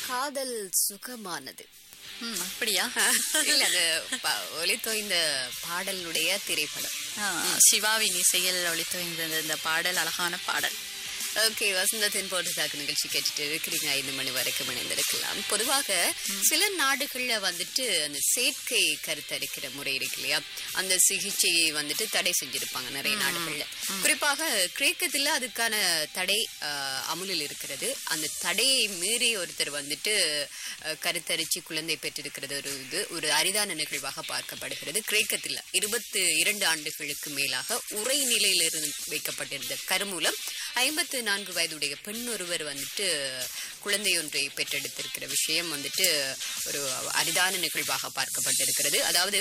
காதல் சுகமானது ம், அப்படியா இல்ல அது ப- ஒலித்தோய்ந்த பாடலுடைய திரைப்படம் ஆ, சிவாவின் இசையில் ஒழித்து இந்த இந்த பாடல் அழகான பாடல் ஓகே வசந்தத்தின் போட்டுதாக்கு நிகழ்ச்சி கேட்டுட்டு இருக்கிறீங்க ஐந்து மணி வரைக்கும் இணைந்திருக்கலாம் பொதுவாக சில நாடுகள்ல வந்துட்டு அந்த செயற்கை கருத்தரிக்கிற முறை இருக்கு இல்லையா அந்த சிகிச்சையை வந்துட்டு தடை செஞ்சிருப்பாங்க நிறைய நாடுகள்ல குறிப்பாக கிரேக்கத்துல அதுக்கான தடை ஆஹ், அமுலில் இருக்கிறது அந்த தடையை மீறி ஒருத்தர் வந்துட்டு அஹ், கருத்தரிச்சு குழந்தை பெற்றிருக்கிறது ஒரு இது ஒரு அரிதான நிகழ்வாக பார்க்கப்படுகிறது கிரேக்கத்தில் இருபத்து இரண்டு ஆண்டுகளுக்கு மேலாக உரை நிலையில் இருந்து வைக்கப்பட்டிருந்த கருமூலம் ஐம்பத்து நான்கு வயதுடைய பெண் ஒருவர் வந்துட்டு குழந்தை ஒன்றை பெற்றெடுத்திருக்கிற விஷயம் வந்துட்டு ஒரு அரிதான நிகழ்வாக பார்க்கப்பட்டிருக்கிறது அதாவது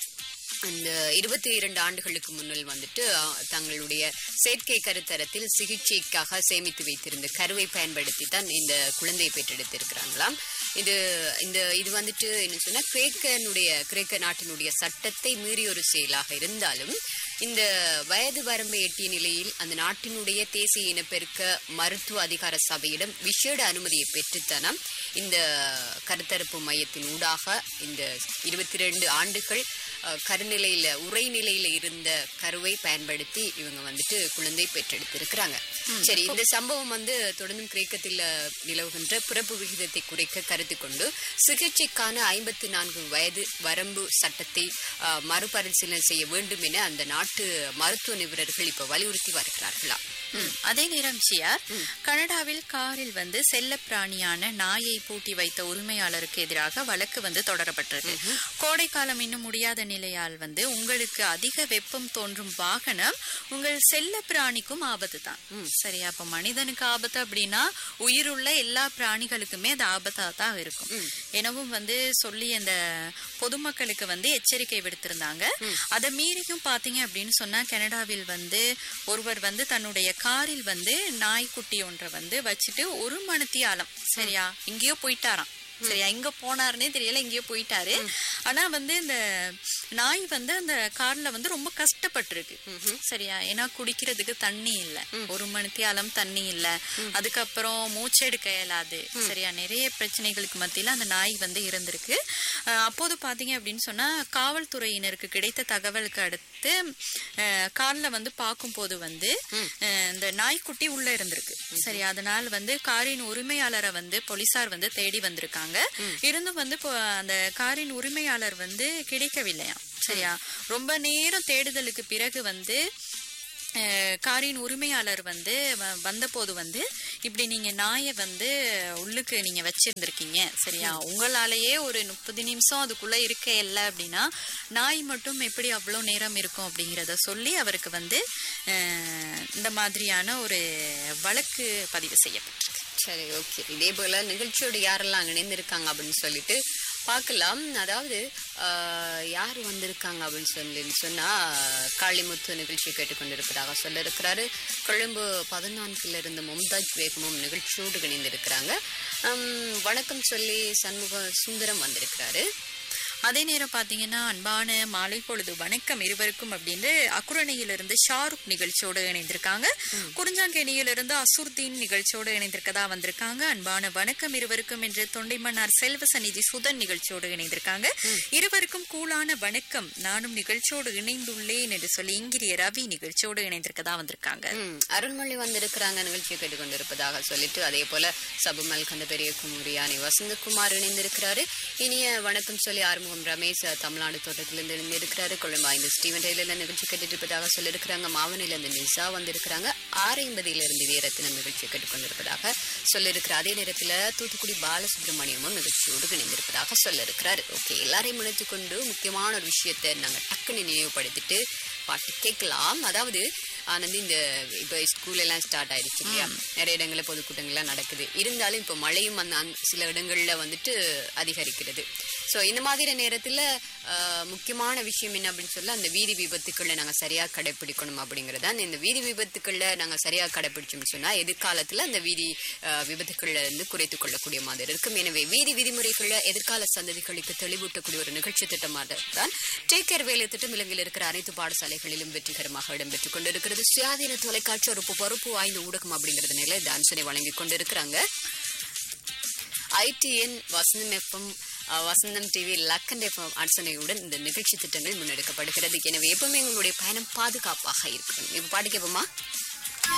அந்த இருபத்தி இரண்டு ஆண்டுகளுக்கு முன்னில் வந்துட்டு அஹ், தங்களுடைய செயற்கை கருத்தரத்தில் சிகிச்சைக்காக சேமித்து வைத்திருந்த கருவை பயன்படுத்தி தான் இந்த குழந்தையை பெற்றெடுத்திருக்கிறாங்களாம் இது இந்த இது வந்துட்டு என்ன சொன்னா கிரேக்கனுடைய கிரேக்க நாட்டினுடைய சட்டத்தை மீறி ஒரு செயலாக இருந்தாலும் இந்த வயது வரம்பை எட்டிய நிலையில் அந்த நாட்டினுடைய தேசிய இனப்பெருக்க மருத்துவ அதிகார சபையிடம் விசேட அனுமதியை பெற்றுத்தானாம் இந்த கருத்தரப்பு மையத்தின் ஊடாக இந்த இருபத்தி ரெண்டு ஆண்டுகள் அஹ், கருநிலையில உரைநிலையில இருந்த கருவை பயன்படுத்தி இவங்க வந்துட்டு குழந்தை பெற்றெடுத்திருக்கிறாங்க சரி இந்த சம்பவம் வந்து தொடர்ந்தும் கிரேக்கத்தில் நிலவுகின்ற பிறப்பு விகிதத்தை குறைக்க கருத்து கொண்டு சிகிச்சைக்கான ஐம்பத்தி நான்கு வயது வரம்பு சட்டத்தை அஹ், மறுபரிசீலனை செய்ய வேண்டும் என அந்த நாட்டு மருத்துவ நிபுணர்கள் இப்ப வலியுறுத்தி வருகிறார்களாம் ம், அதே நேரம் சியார் கனடாவில் காரில் வந்து செல்ல பிராணியான நாயை பூட்டி வைத்த உரிமையாளருக்கு எதிராக வழக்கு வந்து தொடரப்பட்டது கோடை காலம் இன்னும் முடியாத நிலையால் வந்து உங்களுக்கு அதிக வெப்பம் தோன்றும் வாகனம் உங்கள் செல்ல பிராணிக்கும் ஆபத்து தான் சரியா அப்ப மனிதனுக்கு ஆபத்து அப்படின்னா உயிருள்ள எல்லா பிராணிகளுக்குமே அது ஆபத்தா தான் இருக்கும் எனவும் வந்து சொல்லி அந்த பொதுமக்களுக்கு வந்து எச்சரிக்கை விடுத்திருந்தாங்க அதை மீறியும் பாத்தீங்க அப்படின்னு சொன்னா கனடாவில் வந்து ஒருவர் வந்து தன்னுடைய காரில் வந்து நாய்க்குட்டி ஒன்றை வந்து வச்சுட்டு ஒரு மணித்தியாலம் சரியா எங்கேயோ போயிட்டாராம் சரியா எங்க போனாருன்னே தெரியல எங்கேயோ போயிட்டாரு ஆனா வந்து இந்த நாய் வந்து அந்த கார்ல வந்து ரொம்ப கஷ்டப்பட்டிருக்கு சரியா ஏன்னா குடிக்கிறதுக்கு தண்ணி இல்ல ஒரு மணித்தியாலம் தண்ணி இல்ல அதுக்கப்புறம் மூச்செடுக்க இயலாது சரியா நிறைய பிரச்சனைகளுக்கு மத்தியில அந்த நாய் வந்து இருந்திருக்கு அஹ் அப்போது பாத்தீங்க அப்படின்னு சொன்னா காவல்துறையினருக்கு கிடைத்த தகவலுக்கு அடுத்து அஹ் கார்ல வந்து பார்க்கும்போது வந்து அஹ் இந்த நாய்க்குட்டி உள்ள இருந்திருக்கு சரி அதனால வந்து காரின் உரிமையாளரை வந்து போலீசார் வந்து தேடி வந்திருக்காங்க இருந்தும் வந்து இப்போ அந்த காரின் உரிமையாளர் வந்து கிடைக்கவில்லையாம் சரியா ரொம்ப நேரம் தேடுதலுக்கு பிறகு வந்து அஹ், காரின் உரிமையாளர் வந்து வ- வந்தபோது வந்து இப்படி நீங்க நாயை வந்து உள்ளுக்கு நீங்க வச்சிருந்திருக்கீங்க சரியா உங்களாலேயே ஒரு முப்பது நிமிஷம் அதுக்குள்ள இருக்க இல்லை அப்படின்னா நாய் மட்டும் எப்படி அவ்வளோ நேரம் இருக்கும் அப்படிங்கிறத சொல்லி அவருக்கு வந்து அஹ், இந்த மாதிரியான ஒரு வழக்கு பதிவு செய்யப்பட்டிருக்கு சரி ஓகே இதே போல நிகழ்ச்சியோட யாரெல்லாம் இணைந்திருக்காங்க அப்படின்னு சொல்லிட்டு பார்க்கலாம் அதாவது ஆஹ், யார் வந்திருக்காங்க அப்படின்னு சொல்லி சொன்னா காளிமுத்து நிகழ்ச்சி கேட்டுக்கொண்டிருப்பதாக சொல்ல இருக்கிறாரு கொழும்பு பதினான்குல இருந்து மும்தாஜ் வேகமும் நிகழ்ச்சியோடு இணைந்திருக்கிறாங்க ஹம், வணக்கம் சொல்லி சண்முக சுந்தரம் வந்திருக்கிறாரு அதே நேரம் பாத்தீங்கன்னா அன்பான மாலை பொழுது வணக்கம் இருவருக்கும் அப்படின்னு அக்குரணையிலிருந்து ஷாருக் நிகழ்ச்சியோடு இணைந்திருக்காங்க குறிஞ்சாங்கேணியிலிருந்து அசுர்தீன் நிகழ்ச்சியோடு இணைந்திருக்கதா வந்திருக்காங்க அன்பான வணக்கம் இருவருக்கும் என்று தொண்டைமன்னார் செல்வ சந்நிதி சுதன் நிகழ்ச்சியோடு இணைந்திருக்காங்க இருவருக்கும் கூலான வணக்கம் நானும் நிகழ்ச்சியோடு இணைந்துள்ளேன் என்று சொல்லி இங்கிரிய ரவி நிகழ்ச்சியோடு இணைந்திருக்கதா வந்திருக்காங்க ம், அருள்மொழி வந்திருக்கிறாங்க நிகழ்ச்சியை கேட்டுக்கொண்டிருப்பதாக சொல்லிட்டு அதே போல சபுமல் கண்ட பெரிய குமரியானி வசந்தகுமார் இணைந்திருக்கிறாரு இனிய வணக்கம் சொல்லி ஆறுமுகம் ரமேஷ் அஹ், தமிழ்நாடு தோட்டத்திலிருந்து இணைந்திருக்கிறாரு கொழும்பு ஐந்து ஸ்டீவன் டெய்லர்ல நிகழ்ச்சி கேட்டுட்டு இருப்பதாக சொல்லியிருக்கிறாங்க மாவனில இருந்து நிசா வந்திருக்கிறாங்க ஆறு ஐம்பதில இருந்து வீரத்தினம் நிகழ்ச்சியை கேட்டுக்கொண்டிருப்பதாக சொல்லியிருக்கிறார் அதே நேரத்துல தூத்துக்குடி பாலசுப்ரமணியமும் நிகழ்ச்சியோடு இணைந்திருப்பதாக சொல்லியிருக்கிறாரு ஓகே எல்லாரையும் இணைத்துக் கொண்டு முக்கியமான ஒரு விஷயத்தை நாங்க டக்குன்னு நினைவுபடுத்திட்டு பாட்டு கேட்கலாம் அதாவது ஆனந்த் இந்த இப்போ ஸ்கூல் எல்லாம் ஸ்டார்ட் ஆயிடுச்சு இல்லையா நிறைய இடங்களில் பொதுக்கூட்டங்கள்லாம் நடக்குது இருந்தாலும் இப்போ மழையும் அந்த அந்த சில இடங்கள்ல வந்துட்டு அதிகரிக்கிறது ஸோ இந்த மாதிரி நேரத்தில் முக்கியமான விஷயம் என்ன அப்படின்னு சொல்ல அந்த வீதி விபத்துக்களை நாங்கள் சரியாக கடைப்பிடிக்கணும் அப்படிங்கிறது தான் இந்த வீதி விபத்துக்களை நாங்கள் சரியாக கடைப்பிடிச்சோம்னு சொன்னால் எதிர்காலத்தில் அந்த வீதி அஹ், விபத்துக்களை இருந்து குறைத்துக் கொள்ளக்கூடிய மாதிரி இருக்கும் எனவே வீதி விதிமுறைகளை எதிர்கால சந்ததிகளுக்கு தெளிவூட்டக்கூடிய ஒரு நிகழ்ச்சி திட்டமாக தான் டேக் கேர் வேலை திட்டம் இலங்கையில் இருக்கிற அனைத்து பாடசாலைகளிலும் வெற்றிகரமாக இடம்பெற்றுக் கொண்டிருக்கிறது சுயாதீன தொலைக்காட்சி ஒரு பொறுப்பு வாய்ந்த ஊடகம் அப்படிங்கிறது நிலை டான்சனை வழங்கி கொண்டிருக்கிறாங்க ITN Vasantham FM Vasantham TV லக்கன் எஃப்எம் அரசனையுடன் இந்த நிகழ்ச்சி திட்டங்கள் முன்னெடுக்கப்படுகிறது எனவே எப்பவுமே எங்களுடைய பயணம் பாதுகாப்பாக இருக்கணும் இப்ப பாட்டு கேட்போமா